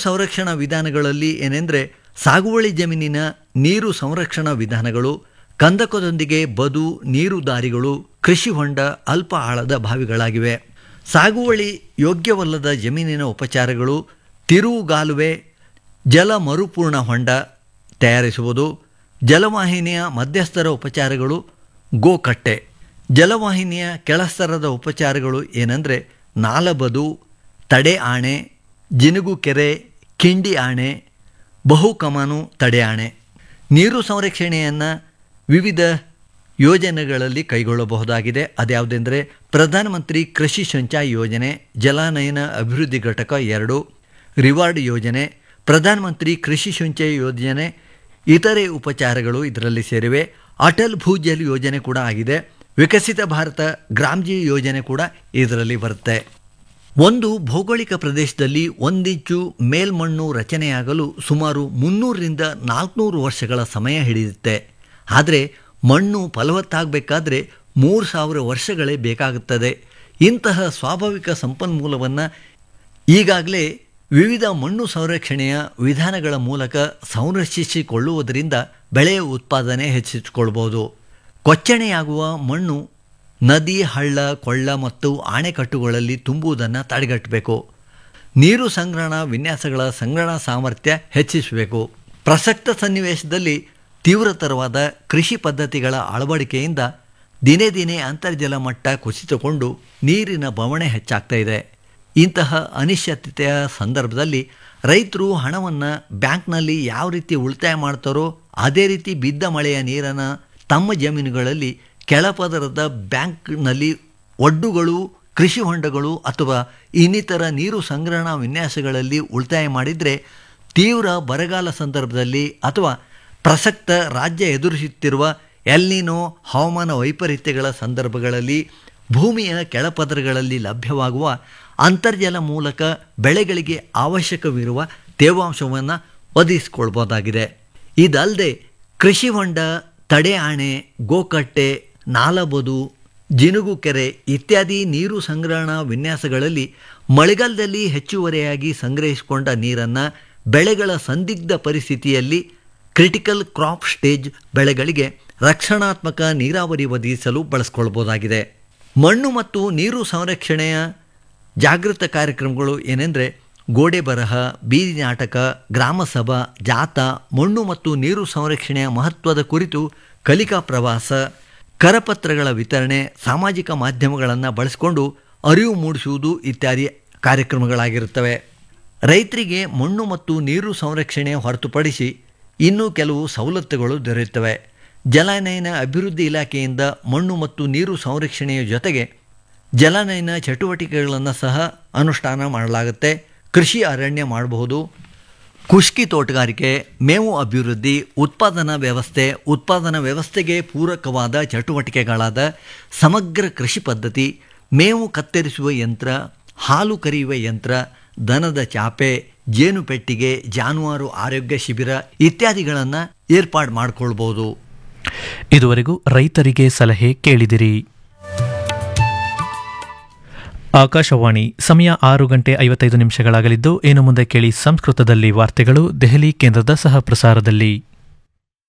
ಸಂರಕ್ಷಣಾ ವಿಧಾನಗಳಲ್ಲಿ ಏನೆಂದರೆ ಸಾಗುವಳಿ ಜಮೀನಿನ ನೀರು ಸಂರಕ್ಷಣಾ ವಿಧಾನಗಳು ಕಂದಕದೊಂದಿಗೆ ಬದು ನೀರು ದಾರಿಗಳು ಕೃಷಿ ಹೊಂಡ ಅಲ್ಪ ಆಳದ ಬಾವಿಗಳಾಗಿವೆ ಸಾಗುವಳಿ ಯೋಗ್ಯವಲ್ಲದ ಜಮೀನಿನ ಉಪಚಾರಗಳು ತಿರುವುಗಾಲುವೆ ಜಲ ಮರುಪೂರ್ಣ ಹೊಂಡ ತಯಾರಿಸುವುದು ಜಲವಾಹಿನಿಯ ಮಧ್ಯಸ್ಥರ ಉಪಚಾರಗಳು ಗೋಕಟ್ಟೆ ಜಲವಾಹಿನಿಯ ಕೆಳಸ್ತರದ ಉಪಚಾರಗಳು ಏನಂದರೆ ನಾಲಬದು ತಡೆ ಆಣೆ ಜಿನುಗು ಕೆರೆ ಕಿಂಡಿ ಆಣೆ ಬಹುಕಮಾನು ತಡೆ ಆಣೆ ನೀರು ಸಂರಕ್ಷಣೆಯನ್ನು ವಿವಿಧ ಯೋಜನೆಗಳಲ್ಲಿ ಕೈಗೊಳ್ಳಬಹುದಾಗಿದೆ ಅದ್ಯಾವುದೆಂದರೆ ಪ್ರಧಾನಮಂತ್ರಿ ಕೃಷಿ ಸಿಂಚಾಯಿ ಯೋಜನೆ ಜಲಾನಯನ ಅಭಿವೃದ್ಧಿ ಘಟಕ ಎರಡು ರಿವಾರ್ಡ್ ಯೋಜನೆ ಪ್ರಧಾನಮಂತ್ರಿ ಕೃಷಿ ಸಿಂಚಾಯಿ ಯೋಜನೆ ಇತರೆ ಉಪಚಾರಗಳು ಇದರಲ್ಲಿ ಸೇರಿವೆ ಅಟಲ್ ಭೂಜಲ್ ಯೋಜನೆ ಕೂಡ ಆಗಿದೆ ವಿಕಸಿತ ಭಾರತ ಗ್ರಾಮ್ಜಿ ಯೋಜನೆ ಕೂಡ ಇದರಲ್ಲಿ ಬರುತ್ತೆ ಒಂದು ಭೌಗೋಳಿಕ ಪ್ರದೇಶದಲ್ಲಿ ಒಂದಿಂಚು ಮೇಲ್ಮಣ್ಣು ರಚನೆಯಾಗಲು ಸುಮಾರು ಮುನ್ನೂರರಿಂದ ನಾಲ್ಕುನೂರು ವರ್ಷಗಳ ಸಮಯ ಹಿಡಿಯುತ್ತೆ ಆದರೆ ಮಣ್ಣು ಫಲವತ್ತಾಗಬೇಕಾದ್ರೆ ಮೂರು ಸಾವಿರ ವರ್ಷಗಳೇ ಬೇಕಾಗುತ್ತದೆ ಇಂತಹ ಸ್ವಾಭಾವಿಕ ಸಂಪನ್ಮೂಲವನ್ನು ಈಗಾಗಲೇ ವಿವಿಧ ಮಣ್ಣು ಸಂರಕ್ಷಣೆಯ ವಿಧಾನಗಳ ಮೂಲಕ ಸಂರಕ್ಷಿಸಿಕೊಳ್ಳುವುದರಿಂದ ಬೆಳೆಯ ಉತ್ಪಾದನೆ ಹೆಚ್ಚಿಸಿಕೊಳ್ಬೋದು ಕೊಚ್ಚಣೆಯಾಗುವ ಮಣ್ಣು ನದಿ ಹಳ್ಳ ಕೊಳ್ಳ ಮತ್ತು ಆಣೆಕಟ್ಟುಗಳಲ್ಲಿ ತುಂಬುವುದನ್ನು ತಡೆಗಟ್ಟಬೇಕು ನೀರು ಸಂಗ್ರಹಣಾ ವಿನ್ಯಾಸಗಳ ಸಂಗ್ರಹಣಾ ಸಾಮರ್ಥ್ಯ ಹೆಚ್ಚಿಸಬೇಕು ಪ್ರಸಕ್ತ ಸನ್ನಿವೇಶದಲ್ಲಿ ತೀವ್ರತರವಾದ ಕೃಷಿ ಪದ್ಧತಿಗಳ ಅಳವಡಿಕೆಯಿಂದ ದಿನೇ ದಿನೇ ಅಂತರ್ಜಲ ಮಟ್ಟ ಕುಸಿತುಕೊಂಡು ನೀರಿನ ಬವಣೆ ಹೆಚ್ಚಾಗ್ತಾ ಇದೆ ಇಂತಹ ಅನಿಶ್ಚಿತತೆಯ ಸಂದರ್ಭದಲ್ಲಿ ರೈತರು ಹಣವನ್ನು ಬ್ಯಾಂಕ್ನಲ್ಲಿ ಯಾವ ರೀತಿ ಉಳಿತಾಯ ಮಾಡ್ತಾರೋ ಅದೇ ರೀತಿ ಬಿದ್ದ ಮಳೆಯ ನೀರನ್ನು ತಮ್ಮ ಜಮೀನುಗಳಲ್ಲಿ ಕೆಳಪದರದ ಬ್ಯಾಂಕ್ನಲ್ಲಿ ಒಡ್ಡುಗಳು ಕೃಷಿ ಹೊಂಡಗಳು ಅಥವಾ ಇನ್ನಿತರ ನೀರು ಸಂಗ್ರಹಣಾ ವಿನ್ಯಾಸಗಳಲ್ಲಿ ಉಳಿತಾಯ ಮಾಡಿದರೆ ತೀವ್ರ ಬರಗಾಲ ಸಂದರ್ಭದಲ್ಲಿ ಅಥವಾ ಪ್ರಸಕ್ತ ರಾಜ್ಯ ಎದುರಿಸುತ್ತಿರುವ ಎಲ್ನಿನೋ ಹವಾಮಾನ ವೈಪರೀತ್ಯಗಳ ಸಂದರ್ಭಗಳಲ್ಲಿ ಭೂಮಿಯ ಕೆಳಪದರಗಳಲ್ಲಿ ಲಭ್ಯವಾಗುವ ಅಂತರ್ಜಲ ಮೂಲಕ ಬೆಳೆಗಳಿಗೆ ಅವಶ್ಯಕವಿರುವ ತೇವಾಂಶವನ್ನು ಒದಗಿಸಿಕೊಳ್ಬೋದಾಗಿದೆ ಇದಲ್ಲದೆ ಕೃಷಿ ಹೊಂಡ ತಡೆ ಆಣೆ ಗೋಕಟ್ಟೆ ನಾಲಬದು ಜಿನುಗು ಕೆರೆ ಇತ್ಯಾದಿ ನೀರು ಸಂಗ್ರಹಣಾ ವಿನ್ಯಾಸಗಳಲ್ಲಿ ಮಳೆಗಾಲದಲ್ಲಿ ಹೆಚ್ಚುವರಿಯಾಗಿ ಸಂಗ್ರಹಿಸಿಕೊಂಡ ನೀರನ್ನು ಬೆಳೆಗಳ ಸಂದಿಗ್ಧ ಪರಿಸ್ಥಿತಿಯಲ್ಲಿ ಕ್ರಿಟಿಕಲ್ ಕ್ರಾಪ್ ಸ್ಟೇಜ್ ಬೆಳೆಗಳಿಗೆ ರಕ್ಷಣಾತ್ಮಕ ನೀರಾವರಿ ಒದಗಿಸಲು ಬಳಸ್ಕೊಳ್ಬೋದಾಗಿದೆ ಮಣ್ಣು ಮತ್ತು ನೀರು ಸಂರಕ್ಷಣೆಯ ಜಾಗೃತ ಕಾರ್ಯಕ್ರಮಗಳು ಏನೆಂದರೆ ಗೋಡೆ ಬರಹ ಬೀದಿ ನಾಟಕ ಗ್ರಾಮಸಭಾ ಜಾಥಾ ಮಣ್ಣು ಮತ್ತು ನೀರು ಸಂರಕ್ಷಣೆಯ ಮಹತ್ವದ ಕುರಿತು ಕಲಿಕಾ ಪ್ರವಾಸ ಕರಪತ್ರಗಳ ವಿತರಣೆ ಸಾಮಾಜಿಕ ಮಾಧ್ಯಮಗಳನ್ನು ಬಳಸಿಕೊಂಡು ಅರಿವು ಮೂಡಿಸುವುದು ಇತ್ಯಾದಿ ಕಾರ್ಯಕ್ರಮಗಳಾಗಿರುತ್ತವೆ ರೈತರಿಗೆ ಮಣ್ಣು ಮತ್ತು ನೀರು ಸಂರಕ್ಷಣೆ ಹೊರತುಪಡಿಸಿ ಇನ್ನೂ ಕೆಲವು ಸವಲತ್ತುಗಳು ದೊರೆಯುತ್ತವೆ ಜಲಾನಯನ ಅಭಿವೃದ್ಧಿ ಇಲಾಖೆಯಿಂದ ಮಣ್ಣು ಮತ್ತು ನೀರು ಸಂರಕ್ಷಣೆಯ ಜೊತೆಗೆ ಜಲಾನಯನ ಚಟುವಟಿಕೆಗಳನ್ನು ಸಹ ಅನುಷ್ಠಾನ ಮಾಡಲಾಗುತ್ತೆ ಕೃಷಿ ಅರಣ್ಯ ಮಾಡಬಹುದು ಖುಷ್ಕಿ ತೋಟಗಾರಿಕೆ ಮೇವು ಅಭಿವೃದ್ಧಿ ಉತ್ಪಾದನಾ ವ್ಯವಸ್ಥೆ ಉತ್ಪಾದನಾ ವ್ಯವಸ್ಥೆಗೆ ಪೂರಕವಾದ ಚಟುವಟಿಕೆಗಳಾದ ಸಮಗ್ರ ಕೃಷಿ ಪದ್ಧತಿ ಮೇವು ಕತ್ತರಿಸುವ ಯಂತ್ರ ಹಾಲು ಕರೆಯುವ ಯಂತ್ರ ದನದ ಚಾಪೆ ಜೇನು ಪೆಟ್ಟಿಗೆ ಜಾನುವಾರು ಆರೋಗ್ಯ ಶಿಬಿರ ಇತ್ಯಾದಿಗಳನ್ನು ಏರ್ಪಾಡು ಮಾಡಿಕೊಳ್ಬೋದು ಇದುವರೆಗೂ ರೈತರಿಗೆ ಸಲಹೆ ಕೇಳಿದಿರಿ ಆಕಾಶವಾಣಿ ಸಮಯ ಆರು ಗಂಟೆ ಐವತ್ತೈದು ನಿಮಿಷಗಳಾಗಲಿದ್ದು ಇನ್ನು ಮುಂದೆ ಕೇಳಿ ಸಂಸ್ಕೃತದಲ್ಲಿ ವಾರ್ತೆಗಳು ದೆಹಲಿ ಕೇಂದ್ರದ ಸಹ ಪ್ರಸಾರದಲ್ಲಿ